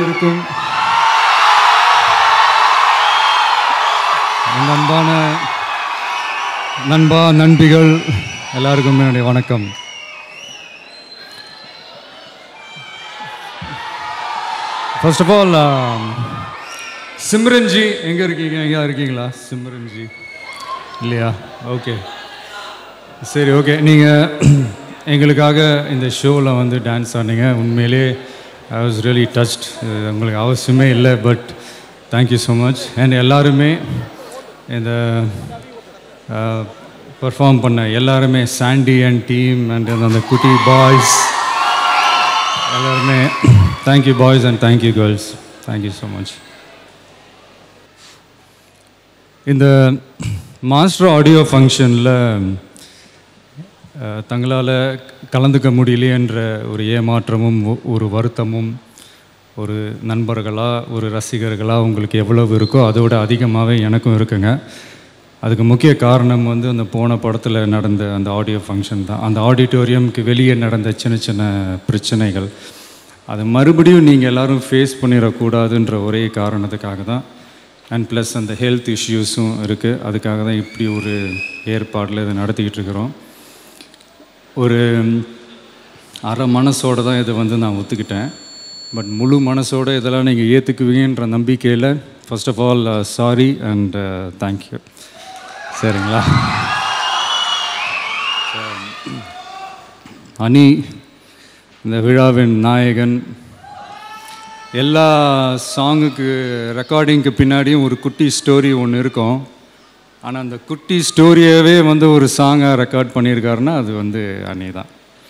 இருக்கும் என் அன்பான நண்பா நண்பிகள் எல்லாருக்கும் என்னுடைய வணக்கம் ஃபர்ஸ்ட் ஆஃப் ஆல் சிம்ரன்ஜி எங்கே இருக்கீங்க எங்கே இருக்கீங்களா சிம்ரன்ஜி இல்லையா ஓகே சரி ஓகே நீங்கள் எங்களுக்காக இந்த ஷோவில் வந்து டான்ஸ் ஆனீங்க உண்மையிலே ஐ வாஸ் ரியலி டச்ட் உங்களுக்கு அவசியமே இல்லை but thank you so much and எல்லாருமே இந்த பெர்ஃபார்ம் பண்ண எல்லாருமே சாண்டி அண்ட் டீம் அண்ட் அந்த குட்டி பாய்ஸ் எல்லாருமே thank you boys and thank you girls thank you so much இந்த மாஸ்டர் ஆடியோ ஃபங்க்ஷனில் தங்களால் கலந்துக்க முடியலையென்ற ஒரு ஏமாற்றமும் ஒ- ஒரு வருத்தமும் ஒரு நண்பர்களாக ஒரு ரசிகர்களாக உங்களுக்கு எவ்வளவு இருக்கோ அதோட அதிகமாகவே எனக்கும் இருக்குங்க அதுக்கு முக்கிய காரணம் வந்து அந்த போன படத்தில் நடந்த அந்த ஆடியோ ஃபங்க்ஷன் தான் அந்த ஆடிட்டோரியம்க்கு வெளியே நடந்த சின்ன சின்ன பிரச்சனைகள் அது மறுபடியும் நீங்கள் எல்லாரும் ஃபேஸ் பண்ணிடக்கூடாதுன்ற ஒரே காரணத்துக்காக தான் அண்ட் ப்ளஸ் அந்த ஹெல்த் இஷ்யூஸும் இருக்குது அதுக்காக தான் இப்படி ஒரு ஏற்பாடில் இதை நடத்திக்கிட்டு இருக்கிறோம் ஒரு அரை மனசோட தான் இதை வந்து நான் ஒத்துக்கிட்டேன் பட் முழு மனசோட இதெல்லாம் நீங்கள் ஏற்றுக்குவீங்கன்ற நம்பிக்கையில் first of all sorry and thank you சரிங்களா அனி இந்த விழாவின் நாயகன் எல்லா சாங்குக்கு ரெக்கார்டிங்க்கு பின்னாடியும் ஒரு குட்டி ஸ்டோரி ஒன்று இருக்கும் ஆனால் அந்த குட்டி ஸ்டோரியவே வந்து ஒரு சாங்காக ரெக்கார்ட் பண்ணியிருக்காருன்னா அது வந்து அனி தான்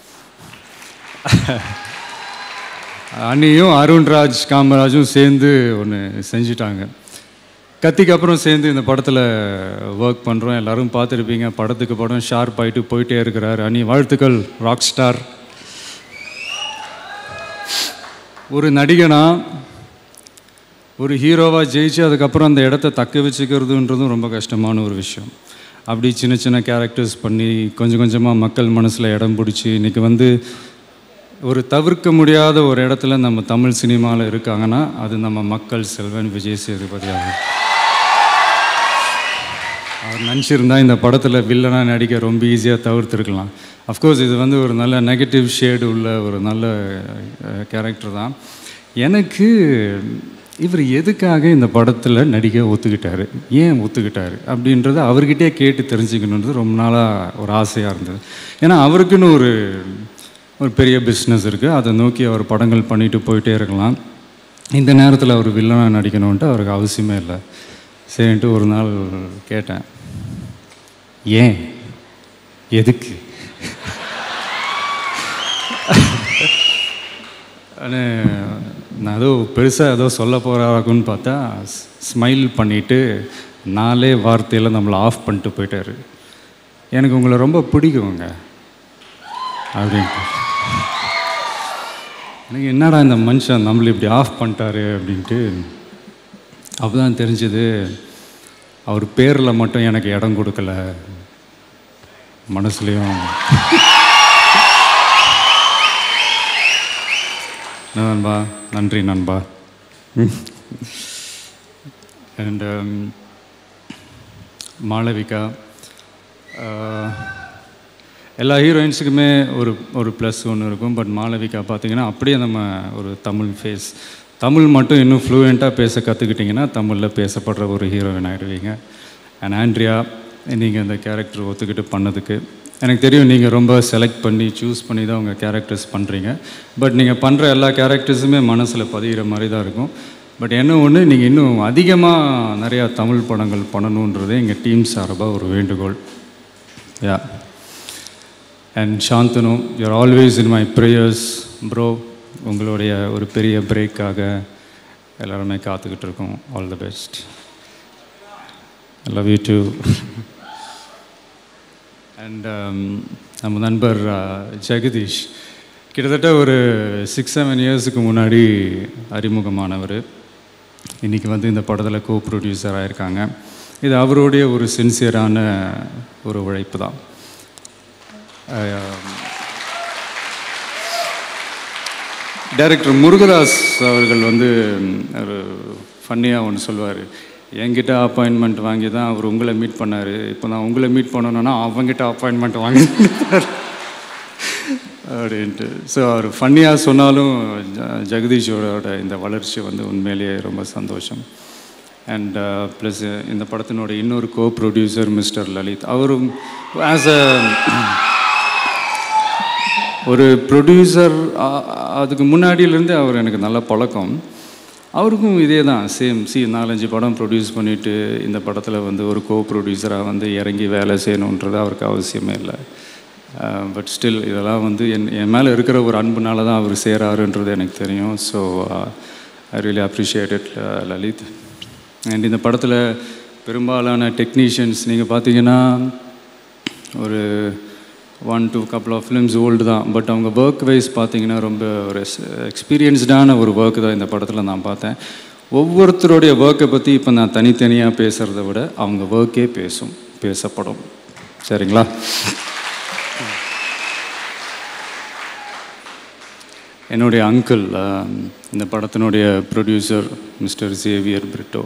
அண்ணியும் அருண்ராஜ் காமராஜும் சேர்ந்து ஒன்று செஞ்சிட்டாங்க கத்திக்கு அப்புறம் சேர்ந்து இந்த படத்தில் ஒர்க் பண்ணுறோம் எல்லாரும் பார்த்துருப்பீங்க படத்துக்கு படம் ஷார்ப் ஆகிட்டு போயிட்டே இருக்கிறார் அனி வாழ்த்துக்கள் ராக் ஸ்டார் ஒரு நடிகனா ஒரு ஹீரோவாக ஜெயிச்சு அதுக்கப்புறம் அந்த இடத்த தக்க வச்சுக்கிறதுன்றதும் ரொம்ப கஷ்டமான ஒரு விஷயம் அப்படி சின்ன சின்ன கேரக்டர்ஸ் பண்ணி கொஞ்சம் கொஞ்சமாக மக்கள் மனசில் இடம் பிடிச்சி இன்றைக்கி வந்து ஒரு தவிர்க்க முடியாத ஒரு இடத்துல நம்ம தமிழ் சினிமாவில் இருக்காங்கன்னா அது நம்ம மக்கள் செல்வன் விஜய் சேதுபதி ஆகும் அவர் நினச்சிருந்தா இந்த படத்தில் வில்லனாக நடிக்க ரொம்ப ஈஸியாக தவிர்த்துருக்கலாம் அஃப்கோர்ஸ் இது வந்து ஒரு நல்ல நெகட்டிவ் ஷேடு உள்ள ஒரு நல்ல கேரக்டர் தான் எனக்கு இவர் எதுக்காக இந்த படத்தில் நடிக்க ஒத்துக்கிட்டாரு ஏன் ஒத்துக்கிட்டாரு அப்படின்றத அவர்கிட்டயே கேட்டு தெரிஞ்சுக்கணுன்றது ரொம்ப நாளாக ஒரு ஆசையாக இருந்தது ஏன்னா அவருக்குன்னு ஒரு ஒரு பெரிய பிஸ்னஸ் இருக்குது அதை நோக்கி அவர் படங்கள் பண்ணிட்டு போயிட்டே இருக்கலாம் இந்த நேரத்தில் அவர் வில்லனாக நடிக்கணுன்ட்டு அவருக்கு அவசியமே இல்லை சரின்ட்டு ஒரு நாள் கேட்டேன் ஏன் எதுக்கு ஆனா, நான் ஏதோ பெருசாக ஏதோ சொல்ல போகிறாருக்குன்னு பார்த்தா ஸ்மைல் பண்ணிவிட்டு நாலே வார்த்தையில் நம்மளை ஆஃப் பண்ணிட்டு போயிட்டாரு எனக்கு உங்களை ரொம்ப பிடிக்குங்க அப்படின்ட்டு எனக்கு என்னடா இந்த மனுஷன் நம்மளை இப்படி ஆஃப் பண்ணிட்டாரு அப்படின்ட்டு அப்போ தான் தெரிஞ்சது அவர் பேரில் மட்டும் எனக்கு இடம் கொடுக்கல மனசுலேயும் என்ன நண்பா நன்றி நண்பா அண்ட் மாளவிகா ஆஹ், எல்லா ஹீரோயின்ஸுக்குமே ஒரு ஒரு ப்ளஸ் ஒன்று இருக்கும் பட் மாளவிகா பார்த்தீங்கன்னா அப்படியே நம்ம ஒரு தமிழ் ஃபேஸ் தமிழ் மட்டும் இன்னும் ஃப்ளூயண்ட்டாக பேச கற்றுக்கிட்டிங்கன்னா தமிழில் பேசப்படுற ஒரு ஹீரோயின் ஆகிடுவீங்க அண்ட் ஆண்ட்ரியா நீங்கள் இந்த கேரக்டர் ஒத்துக்கிட்டு பண்ணதுக்கு எனக்கு தெரியும் நீங்கள் ரொம்ப செலக்ட் பண்ணி சூஸ் பண்ணி தான் உங்கள் கேரக்டர்ஸ் பண்ணுறீங்க பட் நீங்கள் பண்ணுற எல்லா கேரக்டர்ஸுமே மனசில் பதிகிற மாதிரி தான் இருக்கும் பட் என்ன ஒன்று நீங்கள் இன்னும் அதிகமாக நிறையா தமிழ் படங்கள் பண்ணணுன்றது எங்கள் டீம் சார்பாக ஒரு வேண்டுகோள் yeah and Shanthanu you are always in my prayers bro உங்களுடைய ஒரு பெரிய பிரேக்காக எல்லாருமே காத்துக்கிட்டு இருக்கோம் all the best I love you too and நம்ம நண்பர் uh, ஜெகதீஷ் கிட்டத்தட்ட ஒரு சிக்ஸ் செவன் இயர்ஸுக்கு முன்னாடி அறிமுகமானவர் இன்றைக்கி வந்து இந்த படத்தில் கோ ப்ரொடியூசர் ஆயிருக்காங்க இது அவருடைய ஒரு சின்சியரான ஒரு உழைப்பு தான் டைரக்டர் முருகதாஸ் அவர்கள் வந்து ம், ஒரு ஃபன்னியாக ஒன்று சொல்லுவார் என்கிட்ட அப்பாயின்மெண்ட் வாங்கி தான் அவர் உங்களை மீட் பண்ணார் இப்போ நான் உங்களை மீட் பண்ணணுன்னா அவங்ககிட்ட அப்பாயின்மெண்ட் வாங்கி அப்படின்ட்டு ஸோ அவர் ஃபன்னியாக சொன்னாலும் ஜ- ஜெகதீஷோட இந்த வளர்ச்சி வந்து உண்மையிலேயே ரொம்ப சந்தோஷம் அண்ட் ப்ளஸ் இந்த படத்தினோட இன்னொரு கோ ப்ரொடியூசர் மிஸ்டர் லலித் அவரும் ஆஸ் அ ஒரு ப்ரொடியூசர் அதுக்கு முன்னாடியிலேருந்து அவர் எனக்கு நல்ல பழக்கம் அவருக்கும் இதே தான் சேம் சி நாலஞ்சு படம் ப்ரொடியூஸ் பண்ணிவிட்டு இந்த படத்தில் வந்து ஒரு கோ ப்ரொடியூசராக வந்து இறங்கி வேலை செய்யணுன்றது அவருக்கு அவசியமே இல்லை பட் ஸ்டில் இதெல்லாம் வந்து என் என் மேலே இருக்கிற ஒரு அன்புனால தான் அவர் செய்கிறாருன்றது எனக்கு தெரியும் so I really appreciated Lalit and இந்த படத்தில் பெரும்பாலான டெக்னீஷியன்ஸ் நீங்கள் பார்த்தீங்கன்னா ஒரு one two couple of films old தான் பட் அவங்க ஒர்க் வைஸ் பார்த்தீங்கன்னா ரொம்ப ஒரு எக்ஸ்பீரியன்ஸ்டான ஒரு ஒர்க் தான் இந்த படத்தில் நான் பார்த்தேன் ஒவ்வொருத்தருடைய ஒர்க்கை பற்றி இப்போ நான் தனித்தனியாக பேசுகிறத விட அவங்க ஒர்க்கே பேசும் பேசப்படும் சரிங்களா என்னுடைய அங்கிள் இந்த படத்தினுடைய ப்ரொடியூசர் மிஸ்டர் சேவியர் பிரிட்டோ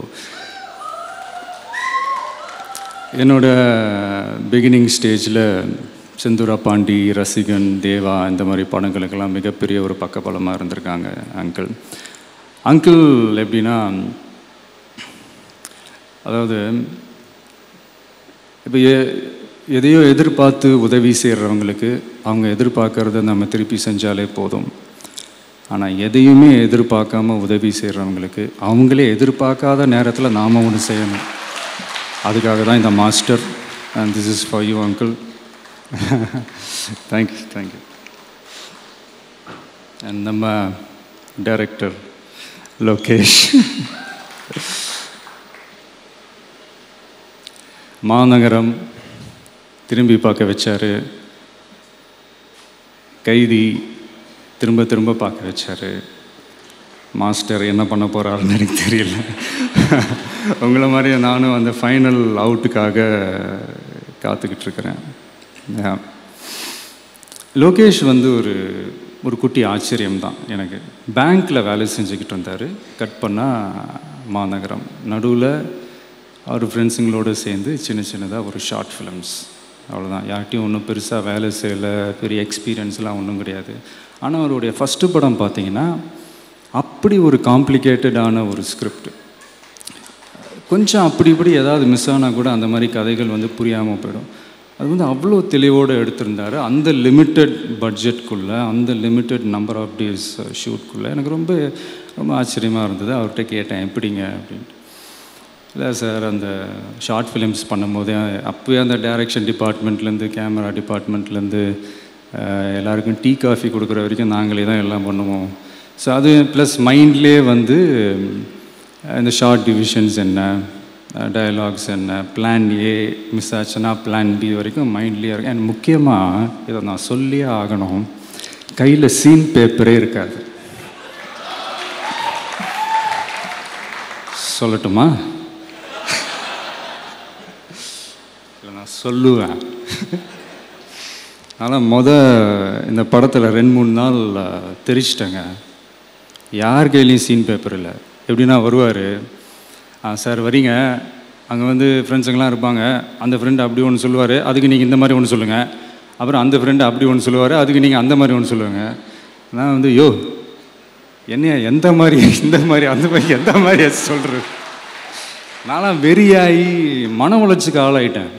என்னோட பிகினிங் ஸ்டேஜில் செந்தூரா பாண்டி ரசிகன் தேவா இந்த மாதிரி படங்களுக்கெல்லாம் மிகப்பெரிய ஒரு பக்கபலமாக இருந்திருக்காங்க அங்கிள் அங்கிள் எப்படின்னா அதாவது இப்போ எ எதையோ எதிர்பார்த்து உதவி செய்கிறவங்களுக்கு அவங்க எதிர்பார்க்கறத நம்ம திருப்பி செஞ்சாலே போதும் ஆனால் எதையுமே எதிர்பார்க்காம உதவி செய்கிறவங்களுக்கு அவங்களே எதிர்பார்க்காத நேரத்தில் நாம் ஒன்று செய்யணும் அதுக்காக தான் இந்த Master and this is for you uncle thank you thank you and நம்ம டைரக்டர் லோகேஷ் மாநகரம் திரும்பி பார்க்க வச்சாரு கைதி திரும்ப திரும்ப பார்க்க வச்சாரு மாஸ்டர் என்ன பண்ண போகிறாருன்னு எனக்கு தெரியல உங்களை மாதிரியே நானும் அந்த ஃபைனல் அவுட்டுக்காக காத்துக்கிட்டு இருக்கிறேன் Yeah. லோகேஷ் வந்து ஒரு ஒரு குட்டி ஆச்சரியம் தான் எனக்கு பேங்க்கில் வேலை செஞ்சுக்கிட்டு இருந்தார் கட் பண்ணால் மாநகரம் நடுவில் அவர் ஃப்ரெண்ட்ஸுங்களோடு சேர்ந்து சின்ன சின்னதாக ஒரு ஷார்ட் ஃபிலிம்ஸ் அவ்வளோதான் யார்கிட்டையும் ஒன்றும் பெருசாக வேலை செய்யலை பெரிய எக்ஸ்பீரியன்ஸ்லாம் ஒன்றும் கிடையாது ஆனால் அவருடைய ஃபஸ்ட்டு படம் பார்த்தீங்கன்னா அப்படி ஒரு காம்ப்ளிகேட்டடான ஒரு ஸ்கிரிப்ட் கொஞ்சம் அப்படி இப்படி ஏதாவது மிஸ் ஆனால் கூட அந்த மாதிரி கதைகள் வந்து புரியாமல் போயிடும் அது வந்து அவ்வளோ தெளிவோடு எடுத்திருந்தாரு அந்த லிமிட்டட் பட்ஜெட்குள்ளே அந்த லிமிட்டட் நம்பர் ஆஃப் டேஸ் ஷூட்குள்ளே எனக்கு ரொம்ப ரொம்ப ஆச்சரியமாக இருந்தது அவர்கிட்ட கேட்டேன் எப்படிங்க அப்படின்ட்டு இல்லை சார் அந்த ஷார்ட் ஃபிலிம்ஸ் பண்ணும்போதே அப்போயே அந்த டைரக்ஷன் டிபார்ட்மெண்ட்லேருந்து கேமரா டிபார்ட்மெண்ட்லேருந்து எல்லாருக்கும் டீ காஃபி கொடுக்குற வரைக்கும் நாங்களே தான் எல்லாம் பண்ணுவோம் ஸோ அது ப்ளஸ் மைண்ட்லேயே வந்து அஹ், இந்த ஷார்ட் டிவிஷன்ஸ் என்ன டயலாக்ஸ் என்ன பிளான் ஏ மிஸ் ஆச்சுன்னா பிளான் பி வரைக்கும் மைண்ட்லேயே இருக்கு அண்ட் முக்கியமாக இதை நான் சொல்லியே ஆகணும் கையில் சீன் பேப்பரே இருக்காது சொல்லட்டுமா இல்லை நான் சொல்லுவேன் ஆனால் மொத இந்த படத்தில் ரெண்டு மூணு நாள் அஹ், தெரிச்சிட்டேங்க யார் கையிலையும் சீன் பேப்பர் இல்லை எப்படின்னா வருவார் சார் வரீங்க அங்கே வந்து ஃப்ரெண்ட்ஸுங்கெல்லாம் இருப்பாங்க அந்த ஃப்ரெண்டு அப்படி ஒன்று சொல்லுவார் அதுக்கு நீங்கள் இந்த மாதிரி ஒன்று சொல்லுங்கள் அப்புறம் அந்த ஃப்ரெண்டு அப்படி ஒன்று சொல்லுவார் அதுக்கு நீங்கள் அந்த மாதிரி ஒன்று சொல்லுவாங்க நான் வந்து யோ என்னையா எந்த மாதிரி இந்த மாதிரி அந்த மாதிரி எந்த மாதிரி சொல்கிறது நான்லாம் வெறியாகி மன உளைச்சிக்கு ஆளாயிட்டேன்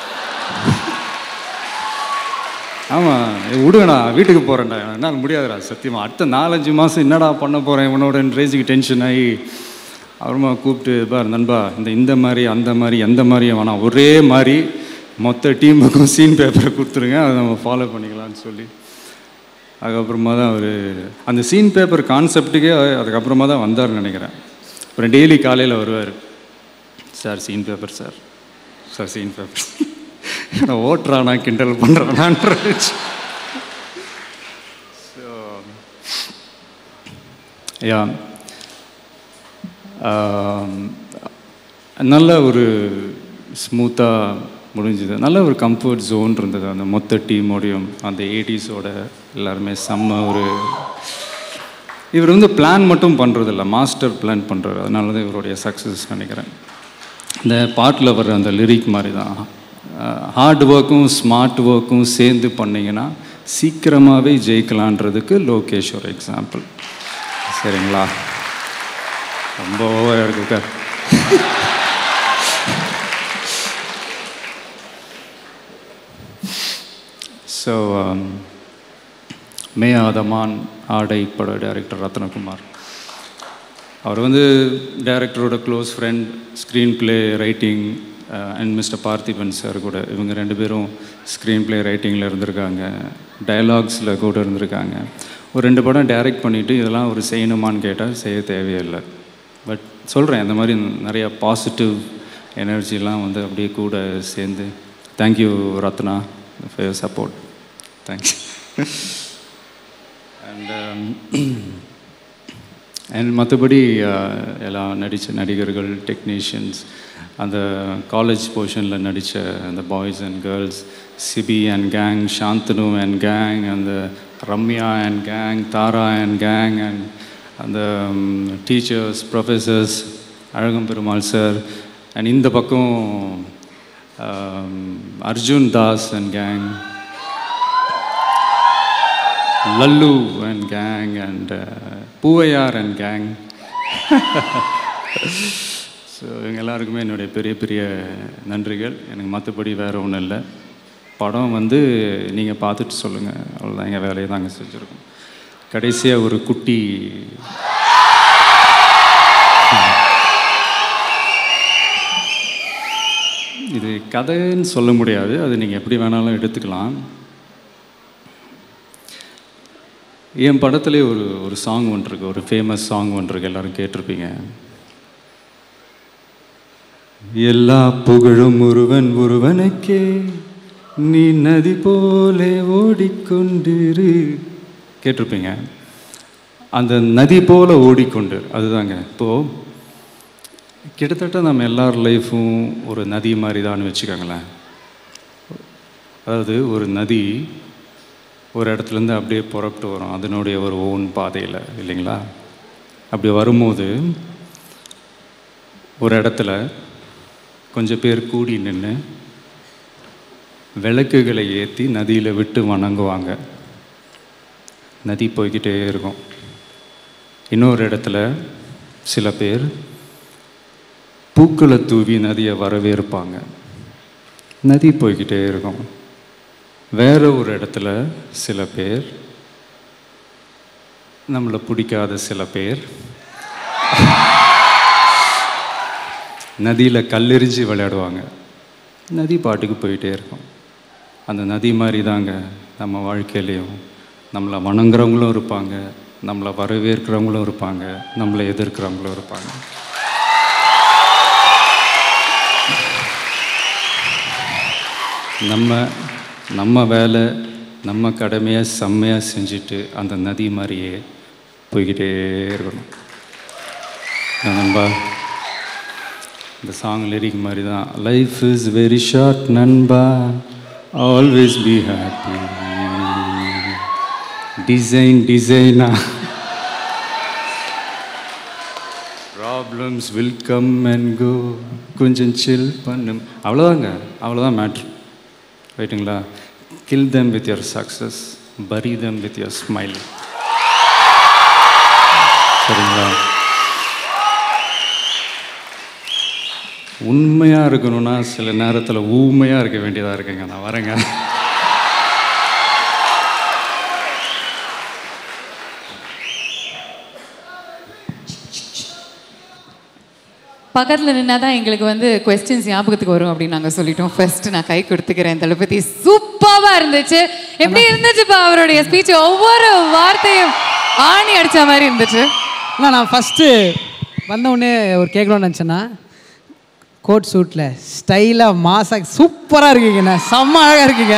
ஆமாம் விடுங்கடா வீட்டுக்கு போகிறேன்டா என்னால் முடியாதுடா சத்தியமாக அடுத்த நாலஞ்சு மாதம் என்னடா பண்ண போகிறேன் இவனோட ரேஞ்சுக்கு டென்ஷன் ஆகி அப்புறமா கூப்பிட்டு பார் நண்பா இந்த இந்த மாதிரி அந்த மாதிரி எந்த மாதிரியும் வேணாம் ஒரே மாதிரி மொத்த டீமுக்கும் சீன் பேப்பரை கொடுத்துருங்க அதை நம்ம ஃபாலோ பண்ணிக்கலாம்னு சொல்லி அதுக்கப்புறமா தான் அவர் அந்த சீன் பேப்பர் கான்செப்ட்டுக்கே அதுக்கப்புறமா தான் வந்தார்னு நினைக்கிறேன் அப்புறம் டெய்லி காலையில் வருவார் sir scene paper sir sir scene paper என்ன ஓட்டுறானா கிண்டல் பண்ணுறானான்ற ஸோ யா நல்ல ஒரு ஸ்மூத்தாக முடிஞ்சுது நல்ல ஒரு கம்ஃபர்ட் ஜோன் இருந்தது அந்த மொத்த டீமோடையும் அந்த எயிட்டிஸோட எல்லாருமே செம்ம ஒரு இவர் வந்து பிளான் மட்டும் பண்ணுறதில்ல மாஸ்டர் பிளான் பண்ணுறாரு அதனால தான் இவருடைய சக்ஸஸ் நினைக்கிறேன் இந்த பாட்டில் வர்ற அந்த லிரிக் மாதிரி தான் ஹார்ட் ஒர்க்கும் ஸ்மார்ட் ஒர்க்கும் சேர்ந்து பண்ணிங்கன்னா சீக்கிரமாகவே ஜெயிக்கலான்றதுக்கு லோகேஷ் ஒரு எக்ஸாம்பிள் சரிங்களா ரொம்ப ஓவராக இருக்கு சார் ஸோ மே ஆதமான் ஆடை பட டைரக்டர் ரத்னகுமார் அவர் வந்து டைரக்டரோட close friend screenplay writing and mister Parthiban sir கூட இவங்க ரெண்டு பேரும் ஸ்க்ரீன் ப்ளே ரைட்டிங்கில் இருந்திருக்காங்க டயலாக்ஸில் கூட இருந்திருக்காங்க ஒரு ரெண்டு படம் டைரக்ட் பண்ணிவிட்டு இதெல்லாம் ஒரு செய்யணுமான்னு கேட்டால் செய்ய தேவையில்லை பட் சொல்கிறேன் இந்த மாதிரி நிறையா பாசிட்டிவ் எனர்ஜிலாம் வந்து அப்படியே கூட சேர்ந்து thank you Rathna for support thanks and and மற்றபடி எல்லா நடித்த நடிகர்கள் டெக்னீஷியன்ஸ் அந்த காலேஜ் போர்ஷனில் நடித்த அந்த boys and girls Sibi and gang Shanthanu and gang அந்த Ramya and gang Thara and gang and அந்த teachers professors Azhagam Perumal sir and இந்த பக்கம் Arjun Das and gang Lallu and gang and Poovaiyar and gang so இவங்க எல்லாருக்குமே என்னுடைய பெரிய பெரிய நன்றிகள் எனக்கு மற்றபடி வேறு ஒன்றும் இல்லை படம் வந்து நீங்கள் பார்த்துட்டு சொல்லுங்கள் அவ்வளோதான் எங்கள் வேலையை தாங்க செஞ்சுருக்கோம் கடைசியாக ஒரு குட்டி இது கதைன்னு சொல்ல முடியாது அது நீங்கள் எப்படி வேணாலும் எடுத்துக்கலாம் என் படத்துலேயே ஒரு ஒரு சாங் ஒன்று இருக்கு ஒரு ஃபேமஸ் சாங் ஒன்று இருக்கு எல்லாரும் கேட்டிருப்பீங்க எல்லா புகழும் ஒருவன் ஒருவனுக்கே நீ நதி போலே ஓடிக்கொண்டிரு கேட்டிருப்பீங்க அந்த நதி போல ஓடிக்கொண்டு அதுதாங்க இப்போது கிட்டத்தட்ட நம்ம எல்லார் லைஃப்பும் ஒரு நதி மாதிரி தான் வச்சுக்கோங்களேன் அதாவது ஒரு நதி ஒரு இடத்துலேருந்து அப்படியே புறப்பட்டு வரும் அதனுடைய ஒரு ஓன் பாதையில் இல்லைங்களா அப்படி வரும்போது ஒரு இடத்துல கொஞ்சம் பேர் கூடி நின்று விளக்குகளை ஏற்றி நதியில் விட்டு வணங்குவாங்க நதி போய்கிட்டே இருக்கும் இன்னொரு இடத்துல சில பேர் பூக்களை தூவி நதியை வரவேற்பாங்க நதி போய்கிட்டே இருக்கும் வேற ஒரு இடத்துல சில பேர் நம்மளை பிடிக்காத சில பேர் நதியில் கல்லெறிஞ்சு விளையாடுவாங்க நதி பாட்டுக்கு போயிட்டே இருக்கும் அந்த நதி மாதிரி தாங்க நம்ம வாழ்க்கையிலையும் நம்மளை வணங்குறவங்களும் இருப்பாங்க நம்மளை வரவேற்கிறவங்களும் இருப்பாங்க நம்மளை எதிர்க்கிறவங்களும் இருப்பாங்க நம்ம நம்ம வேலை நம்ம கடமையை செம்மையாக செஞ்சுட்டு அந்த நதி மாதிரியே போய்கிட்டே இருக்கணும் நண்பா இந்த சாங் லிரிக் மாதிரி தான் லைஃப் இஸ் வெரி ஷார்ட் நண்பா ஆல்வேஸ் பி ஹாப்பி டிசைன் டிசைனா problems will come and go கொஞ்சம் சில் பண்ணும் அவ்வளோதாங்க அவ்வளோதான் மேட்ரு ரைட்டுங்களா kill them with your success bury them with your smile சரிங்களா உண்மையாக இருக்கணும்னா சில நேரத்தில் ஊமையாக இருக்க வேண்டியதாக இருக்குங்க நான் வரேங்க பக்கத்தில் நின்னா தான் எங்களுக்கு வந்து கொஸ்டின்ஸ் ஞாபகத்துக்கு வரும் அப்படின்னு நாங்கள் சொல்லிட்டோம் ஃபர்ஸ்ட் நான் கை கொடுத்துக்கிறேன் தளபதி சூப்பராக இருந்துச்சு எப்படி இருந்துச்சுப்பா அவருடைய ஸ்பீச் ஒவ்வொரு வார்த்தையும் ஆணி அடிச்ச மாதிரி இருந்துச்சு அண்ணா நான் ஃபஸ்ட்டு வந்தவுடனே ஒரு கேட்கணும்னு நினச்சேன்னா கோட் சூட்டில் ஸ்டைலாக மாசாக சூப்பராக இருக்கீங்கண்ணா செம்ம அழகாக இருக்கீங்க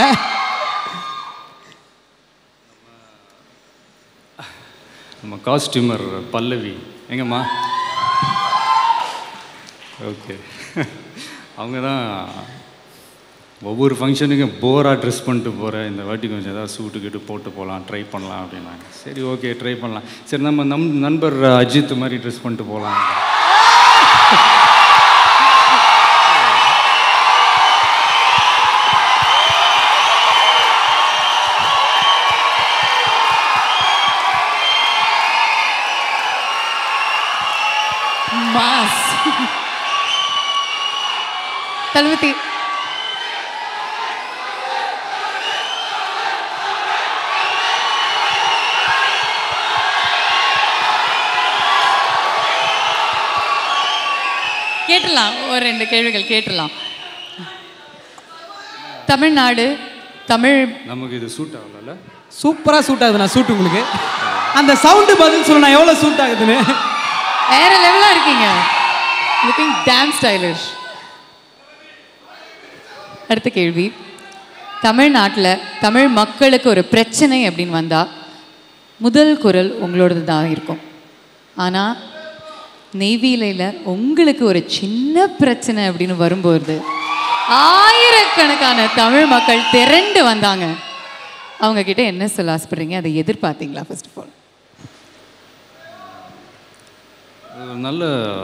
நம்ம காஸ்டியூமர் பல்லவி எங்கம்மா ஓகே அவங்க தான் ஒவ்வொரு ஃபங்க்ஷனுக்கும் போராக ட்ரெஸ் பண்ணிட்டு போகிறேன் இந்த வாட்டி கொஞ்சம் ஏதாவது சூட்டு கிட்டு போட்டு போகலாம் ட்ரை பண்ணலாம் அப்படின்னாங்க சரி ஓகே ட்ரை பண்ணலாம் சரி நம்ம நம் நண்பர் அஜித் மாதிரி ட்ரெஸ் பண்ணிட்டு போகலாம் மாஸ் தளபதி கேட்டலாம் ஒரு ரெண்டு கேள்விகள் கேட்டலாம் தமிழ்நாடு தமிழ் நமக்கு இது சூட் ஆகல சூப்பராக சூட் ஆகுதுண்ணா சூட் உங்களுக்கு அந்த சவுண்டு பதில் சொல்லணும் எவ்வளோ சூட் ஆகுதுன்னு வேற லெவலா இருக்கீங்க லுக்கிங் டேம் ஸ்டைலிஷ் அடுத்த கேள்வி தமிழ்நாட்டில் தமிழ் மக்களுக்கு ஒரு பிரச்சனை அப்படின்னு வந்தா முதல் குரல் உங்களோடது தான் இருக்கும் ஆனால் நெய்வேலியில் உங்களுக்கு ஒரு சின்ன பிரச்சனை அப்படின்னு வரும்போது ஆயிரக்கணக்கான தமிழ் மக்கள் திரண்டு வந்தாங்க அவங்க கிட்ட என்ன சொல்ல ஆசைப்படுறீங்க அதை எதிர்பார்த்தீங்களா ஃபர்ஸ்ட் ஆஃப் ஆல் ஒரு நல்ல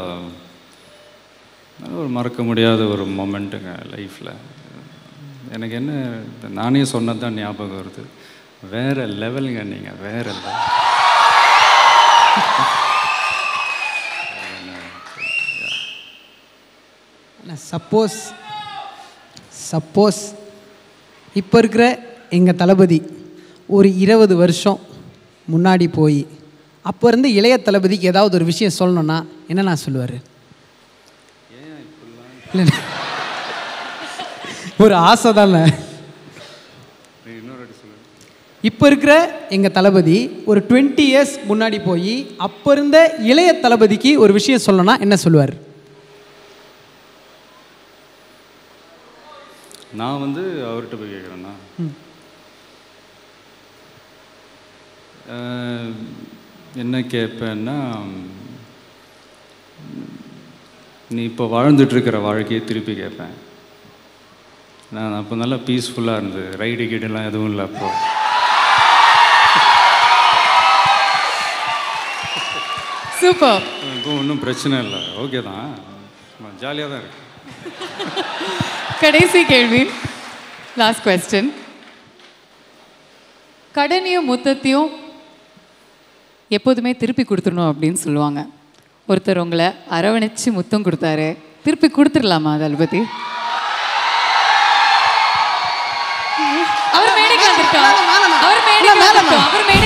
நல்ல ஒரு மறக்க முடியாத ஒரு மொமெண்ட்டுங்க லைஃப்பில் எனக்கு என்ன நானே சொன்னது தான் ஞாபகம் வருது வேற லெவலுங்க நீங்கள் வேற லெவல் சப்போஸ் சப்போஸ் இப்போ இருக்கிற எங்கள் தளபதி ஒரு இருபது வருஷம் முன்னாடி போய் அப்போ இருந்து இளைய தளபதிக்கு ஏதாவது ஒரு விஷயம் சொல்லணும்னா என்ன நான் சொல்லுவார் இல்லை ஒரு ஆசை தானே இப்போ இருக்கிற எங்கள் தளபதி ஒரு டுவெண்ட்டி இயர்ஸ் முன்னாடி போய் அப்போ இருந்த இளைய தளபதிக்கு ஒரு விஷயம் சொல்லணும்னா என்ன சொல்லுவார் நான் வந்து அவர்கிட்ட போய் கேட்குறேன்னா அஹ், என்ன கேட்பேன்னா நீ இப்போ வாழ்ந்துட்டு இருக்கிற வாழ்க்கையை திருப்பி கேட்பேன் நான் அப்போ நல்லா பீஸ்ஃபுல்லாக இருந்தது ரைடு கீடுலாம் எதுவும் இல்லை அப்போ சூப்பர் இப்போ ஒன்றும் பிரச்சனை இல்லை ஓகே தான் ஜாலியாக தான் இருக்கு கடைசி கேள்வி லாஸ்ட் கொஸ்டின் கடனையும் முத்தத்தையும் எப்போதுமே திருப்பி கொடுத்துடணும் அப்படின்னு சொல்லுவாங்க ஒருத்தர் உங்களை அரவணைச்சு முத்தம் கொடுத்தாரு திருப்பி கொடுத்துடலாமா தளபதி அவர் மேடைக்கு வந்திருக்கோம் அவர் மேடைக்கு வந்திருக்கோம் அவர் மேடைக்கு